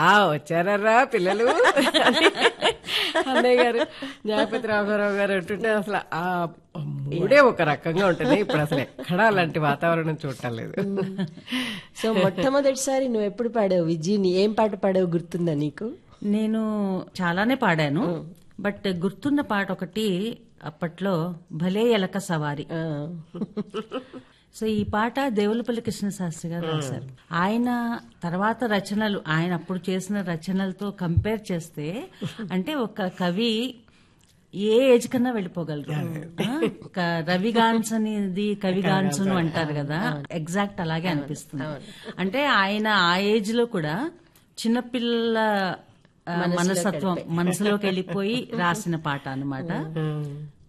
ఆ వచ్చారా పిల్లలు అని అన్నయ్య గారు న్యాయపతి రామారావు గారు అంటుంటే అసలు ఆ మూడే ఒక రకంగా ఉంటుంది ఇప్పుడు అసలు ఎక్కడా అలాంటి వాతావరణం చూడటం లేదు సో మొట్టమొదటిసారి నువ్వు ఎప్పుడు పాడావు విజయని ఏం పాట పాడావు గుర్తుందా నీకు నేను చాలానే పాడాను బట్ గుర్తున్న పాట ఒకటి అప్పట్లో భలే ఎలక సవారి ఆ. సో ఈ పాట దేవులపల్లి కృష్ణశాస్త్రి గారు రాశారు ఆయన తర్వాత రచనలు ఆయన అప్పుడు చేసిన రచనలతో కంపేర్ చేస్తే అంటే ఒక కవి ఏ ఏజ్ కన్నా వెళ్ళిపోగలరు ఆ, క- రవిగాన్స్ అనేది కవిగాన్సును అంటారు కదా ఎగ్జాక్ట్ అలాగే అనిపిస్తుంది అంటే ఆయన ఆ ఏజ్ లో కూడా చిన్నపిల్ల ఆ, మనస్తత్వం మనసులోకి వెళ్ళిపోయి రాసిన పాట అన్నమాట